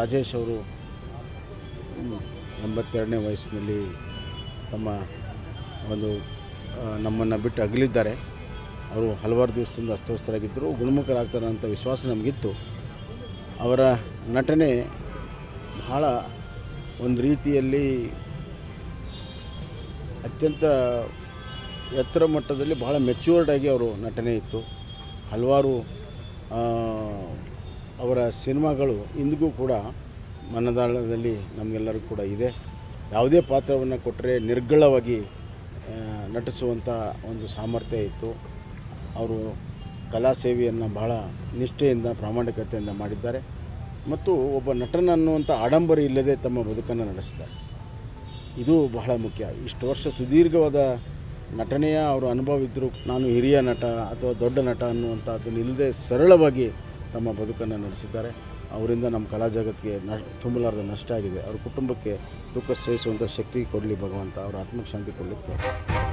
ರಾಜೇಶ್ ಅವರು ಹ್ಮ್, ಎಂಬತ್ತೆರಡನೇ ವಯಸ್ಸಿನಲ್ಲಿ ತಮ್ಮ ಒಂದು ನಮ್ಮನ್ನು ಬಿಟ್ಟು ಅಗಲಿದ್ದಾರೆ ಅವರು ಹಲವಾರು ದಿವಸದಿಂದ ಅಸ್ತವ್ಯಸ್ತರಾಗಿದ್ದರು ಗುಣಮುಖರಾಗ್ತಾರೆ ಅಂತ ವಿಶ್ವಾಸ ನಮಗಿತ್ತು ಅವರ ನಟನೆ ಬಹಳ ಒಂದು ರೀತಿಯಲ್ಲಿ ಅತ್ಯಂತ ಎತ್ತರ ಮಟ್ಟದಲ್ಲಿ ಬಹಳ ಮೆಚ್ಯೂರ್ಡ್ ಆಗಿ ಅವರು ನಟನೆ ಇತ್ತು ಹಲವಾರು ಆ, ಅವರ ಸಿನಿಮಾಗಳು ಇಂದಿಗೂ ಕೂಡ ಮನದಾಳದಲ್ಲಿ ನಮಗೆಲ್ಲರಿಗೂ ಕೂಡ ಇದೆ ಯಾವುದೇ ಪಾತ್ರವನ್ನು ಕೊಟ್ಟರೆ ನಿರ್ಗಳವಾಗಿ ಆ, ನಟಿಸುವಂಥ ಒಂದು ಸಾಮರ್ಥ್ಯ ಇತ್ತು ಅವರು ಕಲಾ ಸೇವೆಯನ್ನು ಬಹಳ ನಿಷ್ಠೆಯಿಂದ ಪ್ರಾಮಾಣಿಕತೆಯಿಂದ ಮಾಡಿದ್ದಾರೆ ಮತ್ತು ಒಬ್ಬ ನಟನ ಅನ್ನುವಂಥ ಆಡಂಬರ ಇಲ್ಲದೆ ತಮ್ಮ ಬದುಕನ್ನು ನಡೆಸಿದ್ದಾರೆ ಇದು ಬಹಳ ಮುಖ್ಯ ಇಷ್ಟು ವರ್ಷ ಸುದೀರ್ಘವಾದ ನಟನೆಯ ಅವರು ಅನುಭವ ಇದ್ದರೂ ನಾನು ಹಿರಿಯ ನಟ ಅಥವಾ ದೊಡ್ಡ ನಟ ಅನ್ನುವಂಥದ್ದನ್ನು ಇಲ್ಲದೆ ಸರಳವಾಗಿ ತಮ್ಮ ಬದುಕನ್ನು ನಡೆಸಿದ್ದಾರೆ ಅವರಿಂದ ನಮ್ಮ ಕಲಾ ಜಗತ್ತಿಗೆ ನ ತುಂಬಲಾರದ ನಷ್ಟ ಆಗಿದೆ ಅವ್ರ ಕುಟುಂಬಕ್ಕೆ ದುಃಖ ಸಹಿಸುವಂಥ ಶಕ್ತಿ ಕೊಡಲಿ ಭಗವಂತ ಅವರ ಆತ್ಮಕ್ಕೆ ಶಾಂತಿ ಕೊಡಲಿಕ್ಕೆ